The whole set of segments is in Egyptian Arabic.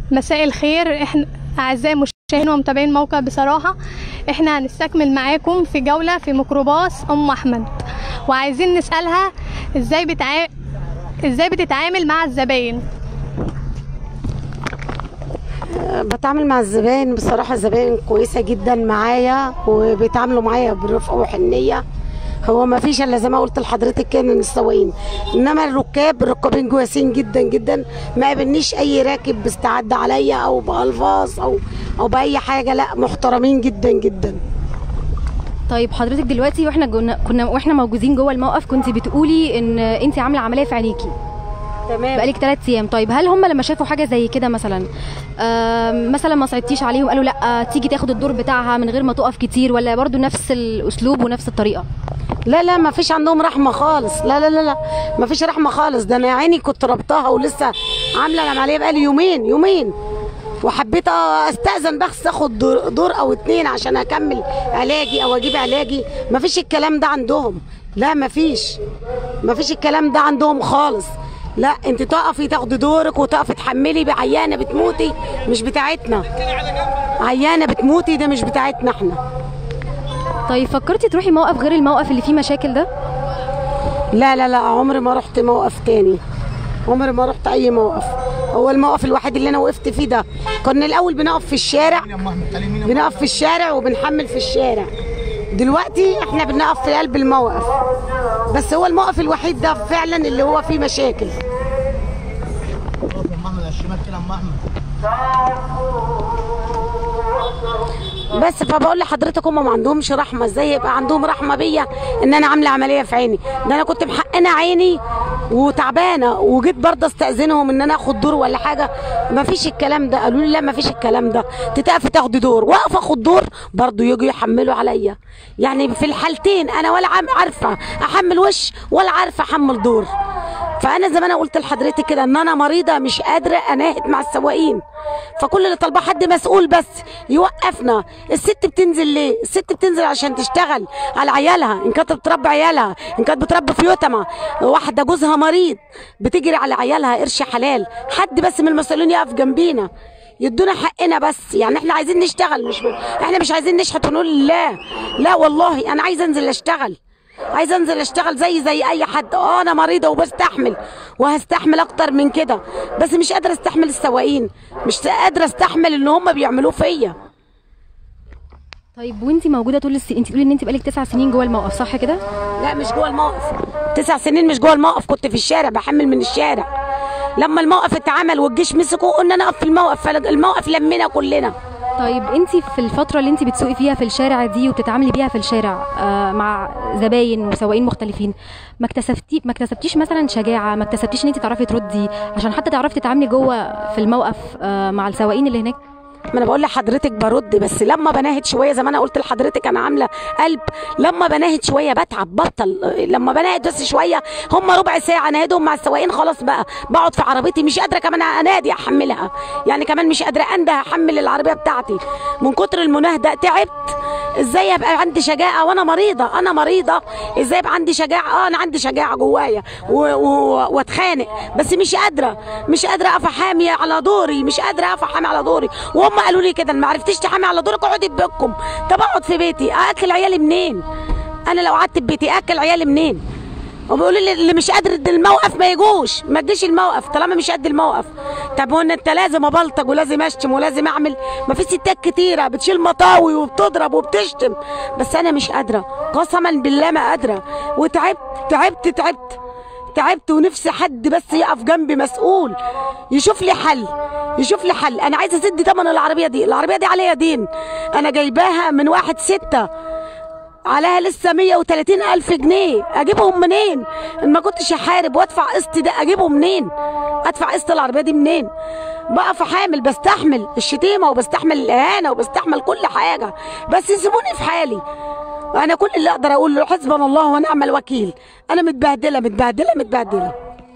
مساء الخير احنا اعزائي المشاهدين ومتابعين موقع بصراحه احنا هنستكمل معاكم في جوله في ميكروباص ام احمد وعايزين نسالها ازاي بتع... ازاي بتتعامل مع الزباين بتعامل مع الزباين بصراحة الزباين كويسة جدا معايا وبيتعاملوا معايا برفق وحنية هو ما فيش الا زي ما قلت لحضرتك كده من السواقين انما الركاب الركابين كويسين جدا جدا ما قابلنيش اي راكب باستعد عليا او بالفاظ او او باي حاجه لا محترمين جدا جدا طيب حضرتك دلوقتي واحنا جونا كنا واحنا موجودين جوه الموقف كنت بتقولي ان انت عامله عمليه في عينيكي تمام بقالك ثلاث ايام طيب هل هم لما شافوا حاجه زي كده مثلا آم، مثلا ما صعبتيش عليهم قالوا لا تيجي تاخد الدور بتاعها من غير ما تقف كتير ولا برضو نفس الاسلوب ونفس الطريقه لا لا ما فيش عندهم رحمه خالص لا لا لا لا ما فيش رحمه خالص ده انا يا عيني كنت ربطها ولسه عامله العمليه بقالي يومين يومين وحبيت استاذن بس اخد دور, دور او اتنين عشان اكمل علاجي او اجيب علاجي ما فيش الكلام ده عندهم لا ما فيش ما فيش الكلام ده عندهم خالص لا انت تقفي تاخدي دورك وتقفي تحملي بعيانه بتموتي مش بتاعتنا عيانه بتموتي ده مش بتاعتنا احنا طيب فكرتي تروحي موقف غير الموقف اللي فيه مشاكل ده لا لا لا عمري ما رحت موقف تاني عمري ما رحت اي موقف هو الموقف الوحيد اللي انا وقفت فيه ده كنا الاول بنقف في الشارع بنقف في الشارع وبنحمل في الشارع دلوقتي احنا بنقف في قلب الموقف بس هو الموقف الوحيد ده فعلا اللي هو فيه مشاكل ام احمد على الشمال كده ام احمد بس فبقول لحضرتك هم ما عندهمش رحمه ازاي يبقى عندهم رحمه بيا ان انا عامله عمليه في عيني ده انا كنت محقنه عيني وتعبانه وجيت برضه استاذنهم ان انا اخد دور ولا حاجه ما فيش الكلام ده قالوا لي لا ما فيش الكلام ده تتقفي تاخدي دور واقف اخد دور برضه يجوا يحملوا عليا يعني في الحالتين انا ولا عم- عارفه احمل وش ولا عارفه احمل دور فانا زي ما انا قلت لحضرتك كده ان انا مريضه مش قادره اناهد مع السواقين فكل اللي طالباه حد مسؤول بس يوقفنا الست بتنزل ليه الست بتنزل عشان تشتغل على عيالها ان كانت بتربي عيالها ان كانت بتربي في يتمة واحده جوزها مريض بتجري على عيالها قرش حلال حد بس من المسؤولين يقف جنبينا يدونا حقنا بس يعني احنا عايزين نشتغل مش احنا مش عايزين نشحت ونقول لا لا والله انا عايزه انزل اشتغل عايزه انزل اشتغل زي زي اي حد اه انا مريضه وبستحمل وهستحمل اكتر من كده بس مش قادره استحمل السواقين مش قادره استحمل اللي هم بيعملوه فيا طيب وانت موجوده طول السنين انت بتقولي ان انت بقالك تسع سنين جوه الموقف صح كده لا مش جوه الموقف تسع سنين مش جوه الموقف كنت في الشارع بحمل من الشارع لما الموقف اتعمل والجيش مسكه قلنا نقف في الموقف فالموقف لمنا كلنا طيب انت في الفتره اللي انت بتسوقي فيها في الشارع دي وبتتعاملي بيها في الشارع آه مع زباين وسواقين مختلفين ما اكتسبتي ما اكتسبتيش مثلا شجاعه ما اكتسبتيش ان انت تعرفي تردي عشان حتى تعرفي تتعاملي جوه في الموقف آه مع السواقين اللي هناك ما انا بقول لحضرتك برد بس لما بناهد شويه زي ما انا قلت لحضرتك انا عامله قلب لما بناهد شويه بتعب بطل لما بناهد بس شويه هم ربع ساعه ناهدهم مع السواقين خلاص بقى بقعد في عربيتي مش قادره كمان انادي احملها يعني كمان مش قادره انده احمل العربيه بتاعتي من كتر المناهده تعبت ازاي يبقى عندي شجاعه وانا مريضه انا مريضه ازاي يبقى عندي شجاعه اه انا عندي شجاعه جوايا و- و- واتخانق بس مش قادره مش قادره اقف احامي على دوري مش قادره اقف احامي على دوري وهم قالوا لي كده ما عرفتيش تحامي على دورك اقعدي في بيتكم طب اقعد في بيتي اكل عيالي منين انا لو قعدت في بيتي اكل عيالي منين وبيقولوا لي اللي مش قادر قد الموقف ما يجوش ما تجيش الموقف طالما مش قد الموقف طب هو ان انت لازم ابلطج ولازم اشتم ولازم اعمل ما في ستات كتيره بتشيل مطاوي وبتضرب وبتشتم بس انا مش قادره قسما بالله ما قادره وتعبت تعبت تعبت تعبت ونفسي حد بس يقف جنبي مسؤول يشوف لي حل يشوف لي حل انا عايزه اسد ثمن العربيه دي العربيه دي عليها دين انا جايباها من واحد ستة عليها لسه 130 ألف جنيه أجيبهم منين؟ إن ما كنتش أحارب وأدفع قسط ده أجيبهم منين؟ أدفع قسط العربية دي منين؟ بقف حامل بستحمل الشتيمة وبستحمل الإهانة وبستحمل كل حاجة بس يسيبوني في حالي أنا كل اللي أقدر أقول له حسبنا الله ونعم الوكيل أنا متبهدلة متبهدلة متبهدلة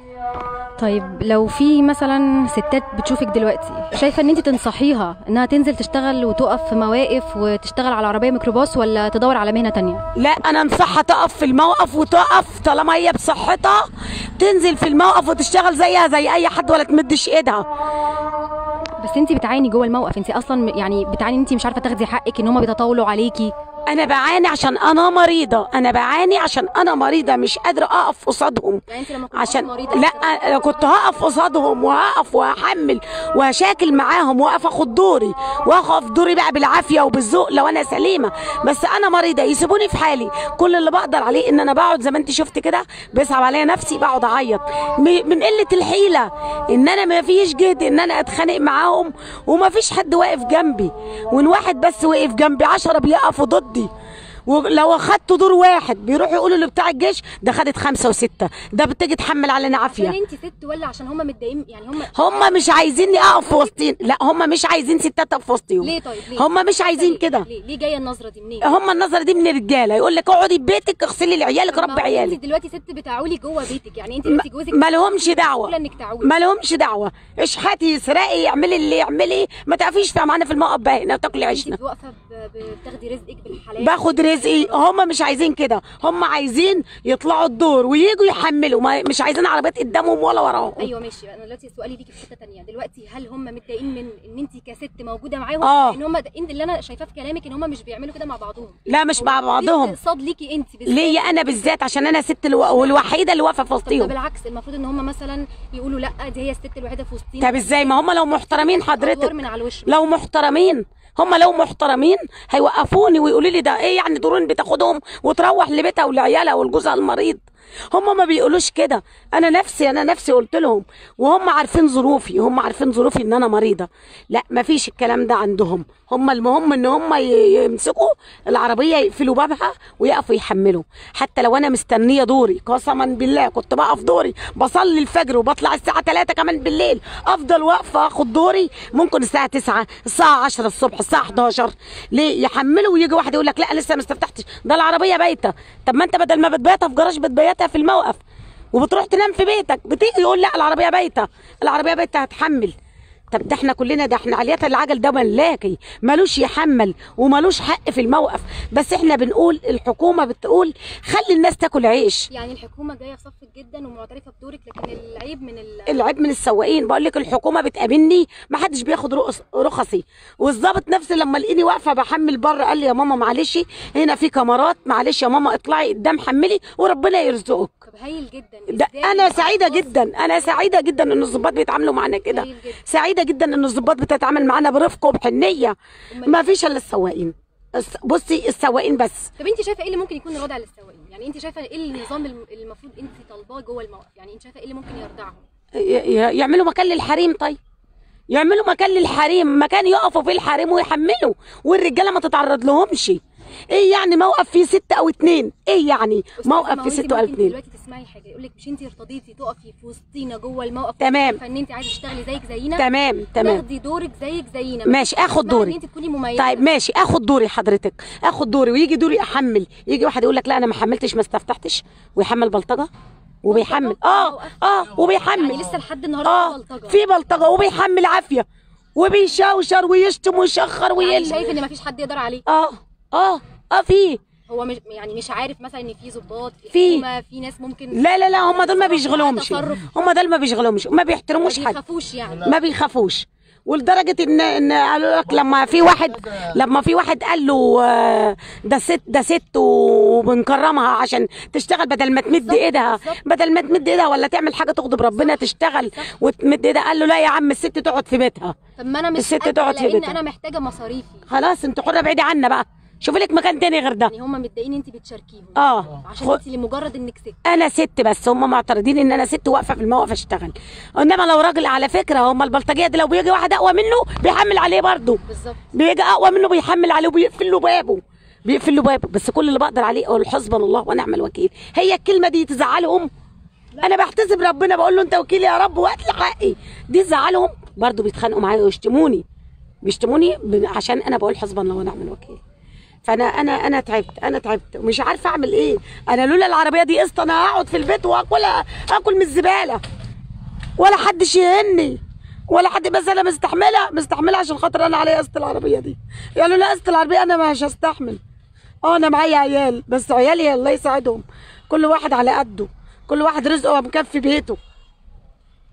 طيب لو في مثلا ستات بتشوفك دلوقتي شايفه ان انت تنصحيها انها تنزل تشتغل وتقف في مواقف وتشتغل على عربيه ميكروباص ولا تدور على مهنه تانية لا انا انصحها تقف في الموقف وتقف طالما هي بصحتها تنزل في الموقف وتشتغل زيها زي اي حد ولا تمدش ايدها بس انت بتعاني جوه الموقف انت اصلا يعني بتعاني ان انت مش عارفه تاخدي حقك ان هم بيتطاولوا عليكي انا بعاني عشان انا مريضه انا بعاني عشان انا مريضه مش قادره اقف قصادهم يعني انت لما كنت عشان مريضة لا انا كنت هقف قصادهم وهقف وهحمل وهشاكل معاهم واقف اخد دوري واقف دوري بقى بالعافيه وبالذوق لو انا سليمه بس انا مريضه يسيبوني في حالي كل اللي بقدر عليه ان انا بقعد زي ما انت شفت كده بيصعب عليا نفسي بقعد اعيط م- من قله الحيله ان انا ما فيش جهد ان انا اتخانق معاهم وما فيش حد واقف جنبي وان واحد بس وقف جنبي عشرة بيقفوا ضدي ولو اخدت دور واحد بيروحوا يقولوا لبتاع الجيش ده خدت خمسه وسته ده بتيجي تحمل علينا عافيه عشان انت ست ولا عشان هم متضايقين يعني هم هم مش عايزيني اقف في وسطين لا هم مش عايزين ستات اقف في وسطهم ليه طيب ليه هم مش عايزين ليه؟ كده ليه ليه جايه النظره دي منين هم النظره دي من الرجاله يقول لك اقعدي في بيتك اغسلي لعيالك ما ربي هو عيالك انت دلوقتي ست بتعولي جوه بيتك يعني انت دلوقتي جوزك ما لهمش دعوه مسؤولة انك تعولي ما لهمش دعوه اشحاتي اسرقي اعملي اللي اعملي ما تقفيش فيها معانا في الموقف بقى هنا وتاكلي انت عيشنا واقفه ب- بتاخدي رزقك بالحلال باخد رزقي هم مش عايزين كده هم عايزين يطلعوا الدور وييجوا يحملوا ما مش عايزين عربيات قدامهم ولا وراهم ايوه ماشي انا دلوقتي سؤالي ليكي في حته تانية دلوقتي هل هم متضايقين من ان انت كست موجوده معاهم آه. ان هم انت اللي انا شايفاه في كلامك ان هم مش بيعملوا كده مع بعضهم لا مش مع دي بعضهم استقصاد ليكي انت بالذات. ليا انا بالذات عشان انا ست الو... والوحيده اللي واقفه في طب ده وسطهم بالعكس المفروض ان هم مثلا يقولوا لا دي هي الست الوحيده في وسطينا طب ازاي ما هم لو محترمين أدوار حضرتك من على الوش لو محترمين هم لو محترمين هيوقفوني ويقولوا لي ده ايه يعني دورين بتاخدهم وتروح لبيتها ولعيالها ولجوزها المريض هم ما بيقولوش كده انا نفسي انا نفسي قلت لهم وهم عارفين ظروفي هم عارفين ظروفي ان انا مريضه لا ما فيش الكلام ده عندهم هم المهم ان هم ي- يمسكوا العربيه يقفلوا بابها ويقفوا يحملوا حتى لو انا مستنيه دوري قسما بالله كنت بقف دوري بصلي الفجر وبطلع الساعه 3 كمان بالليل افضل واقفه اخد دوري ممكن الساعه 9 الساعه 10 الصبح الساعه 11 ليه يحملوا ويجي واحد يقول لك لا لسه ما استفتحتش ده العربيه بايته طب ما انت بدل ما بتبيتها في جراج بتبيتها في الموقف وبتروح تنام في بيتك بتيجي يقول لا العربيه بايته العربيه بايته هتحمل طب ده احنا كلنا ده احنا عليات العجل ده ملاكي ملوش يحمل وملوش حق في الموقف بس احنا بنقول الحكومه بتقول خلي الناس تاكل عيش يعني الحكومه جايه في صفك جدا ومعترفه بدورك لكن العيب من ال... العيب من السواقين بقول لك الحكومه بتقابلني ما حدش بياخد رخص رخصي والظابط نفسي لما لقيني واقفه بحمل بره قال لي يا ماما معلش هنا في كاميرات معلش يا ماما اطلعي قدام حملي وربنا يرزقك طب هايل جدا ده إزاي انا سعيده خلاص؟ جدا انا سعيده جدا ان الظباط بيتعاملوا معانا كده جميل جدا. سعيده جدا ان الظباط بتتعامل معانا برفق وبحنيه أمال ما فيش الا السواقين الس- بصي السواقين بس طب انت شايفه ايه اللي ممكن يكون الوضع للسواقين يعني انت شايفه ايه النظام الم- اللي المفروض انت طالباه جوه الموقف يعني انت شايفه ايه اللي ممكن يرضعهم ي- ي- يعملوا مكان للحريم طيب يعملوا مكان للحريم مكان يقفوا فيه الحريم ويحملوا والرجاله ما تتعرض لهمش ايه يعني موقف فيه ستة او اتنين ايه يعني أستاذة، موقف ما هو فيه انت ستة او ممكن اتنين دلوقتي تسمعي حاجه يقول لك مش انت ارتضيتي تقفي في وسطينا جوه الموقف تمام. فان انت عايزه تشتغلي زيك زينا تمام تمام تاخدي دورك زيك زينا ماشي اخد اسمها دوري ان انت تكوني مميزه طيب ماشي اخد دوري حضرتك اخد دوري ويجي دوري احمل يجي واحد يقول لك لا انا ما حملتش ما استفتحتش ويحمل بلطجه وبيحمل اه اه وبيحمل يعني لسه لحد النهارده اه في بلطجه في بلطجه وبيحمل عافيه وبيشوشر ويشتم ويشخر يعني ويل شايف ان مفيش حد يقدر عليه اه اه اه في هو مش يعني مش عارف مثلا ان في ظباط في في. حكومه في ناس ممكن لا لا لا هم دول ما بيشغلهمش تصرف. هم دول ما بيشغلهمش وما ما بيحترموش حد بيخافوش يعني ما بيخافوش ولدرجه ان ان قالوا لك لما في واحد لما في واحد قال له آه، ده ست ده ست وبنكرمها عشان تشتغل بدل ما تمد بالظبط، ايدها بالظبط. بدل ما تمد ايدها ولا تعمل حاجه تغضب ربنا تشتغل وتمد ايدها قال له لا يا عم الست تقعد في بيتها طب ما انا مش الست قادرة تقعد في لان بيتها. انا محتاجه مصاريفي خلاص انت حره بعيدي عنا بقى شوفي لك مكان تاني غير ده يعني هم متضايقين انت بتشاركيهم اه عشان خ- انت لمجرد انك ست انا ست بس هم معترضين ان انا ست واقفه في الموقف اشتغل انما لو راجل على فكره هم البلطجيه دي لو بيجي واحد اقوى منه بيحمل عليه برضه بالظبط بيجي اقوى منه بيحمل عليه وبيقفل له بابه بيقفل له بابه بس كل اللي بقدر عليه اقول حسبنا الله ونعم الوكيل هي الكلمه دي تزعلهم انا بحتسب ربنا بقول له انت وكيل يا رب وقت لي حقي دي تزعلهم برضه بيتخانقوا معايا ويشتموني بيشتموني ب- عشان انا بقول حسبنا الله ونعم الوكيل فانا انا انا تعبت انا تعبت ومش عارفه اعمل ايه انا لولا العربيه دي قسط انا هقعد في البيت واكلها اكل من الزباله ولا حد يهني ولا حد بس انا مستحمله مستحمله عشان خاطر انا عليا قسط العربيه دي يعني لا قسط العربيه انا مش هستحمل اه انا معايا عيال بس عيالي الله يساعدهم كل واحد على قده كل واحد رزقه مكفي بيته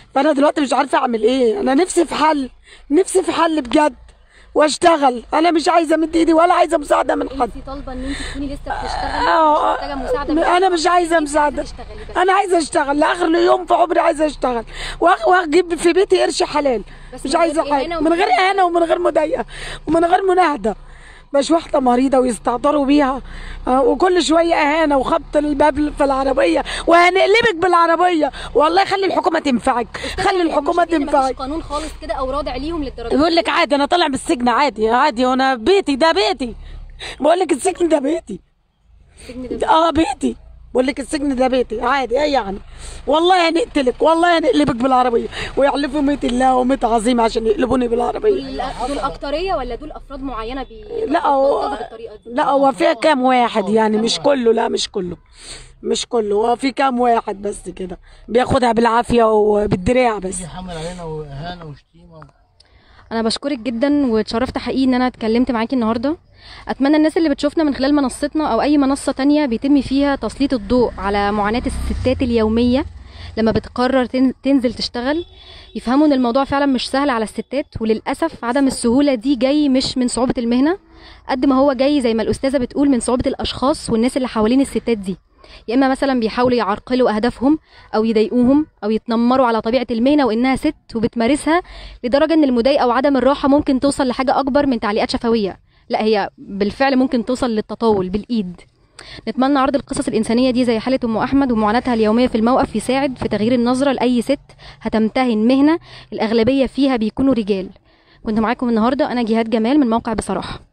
فانا دلوقتي مش عارفه اعمل ايه انا نفسي في حل نفسي في حل بجد واشتغل انا مش عايزه امد ايدي ولا عايزه مساعده من حد انت طالبه ان انت تكوني لسه بتشتغلي آه، مش محتاجه مساعده من انا حد. مش عايزه انت مساعده تشتغلي بس. انا عايزه اشتغل لاخر يوم في عمري عايزه اشتغل وأخ- واجيب في بيتي قرش حلال بس مش من عايزه غير حاجه إهانة من ومن غير غير اهانه ومن غير مضايقه ومن غير مناهده مش واحدة مريضة ويستهتروا بيها آه، وكل شوية إهانة وخبط الباب في العربية وهنقلبك بالعربية والله خلي الحكومة تنفعك خلي الحكومة مش إن مفيش تنفعك قانون خالص كده او رادع ليهم للدرجه بيقول لك عادي انا طالع من السجن عادي عادي وانا بيتي ده بيتي بقول لك السجن ده بيتي السجن ده اه بيتي بقول لك السجن ده بيتي عادي ايه يعني والله هنقتلك والله هنقلبك بالعربيه ويحلفوا ميت الله وميت عظيم عشان يقلبوني بالعربيه دول دول اكتريه ولا دول افراد معينه بي لا هو بيتنططوا بالطريقه دي لا هو فيها كام واحد يعني مش كله لا مش كله مش كله هو في كام واحد بس كده بياخدها بالعافيه وبالدراع بس في حمل علينا واهانه وشتيمه انا بشكرك جدا واتشرفت حقيقي ان انا اتكلمت معاكي النهارده اتمنى الناس اللي بتشوفنا من خلال منصتنا او اي منصه تانية بيتم فيها تسليط الضوء على معاناه الستات اليوميه لما بتقرر تن- تنزل تشتغل يفهموا ان الموضوع فعلا مش سهل على الستات وللاسف عدم السهوله دي جاي مش من صعوبه المهنه قد ما هو جاي زي ما الاستاذه بتقول من صعوبه الاشخاص والناس اللي حوالين الستات دي يا اما مثلا بيحاولوا يعرقلوا اهدافهم او يضايقوهم او يتنمروا على طبيعه المهنه وانها ست وبتمارسها لدرجه ان المضايقه وعدم الراحه ممكن توصل لحاجه اكبر من تعليقات شفويه لا هي بالفعل ممكن توصل للتطاول بالايد نتمنى عرض القصص الإنسانية دي زي حالة أم أحمد ومعاناتها اليومية في الموقف يساعد في تغيير النظرة لأي ست هتمتهن مهنة الأغلبية فيها بيكونوا رجال كنت معاكم النهاردة أنا جهاد جمال من موقع بصراحة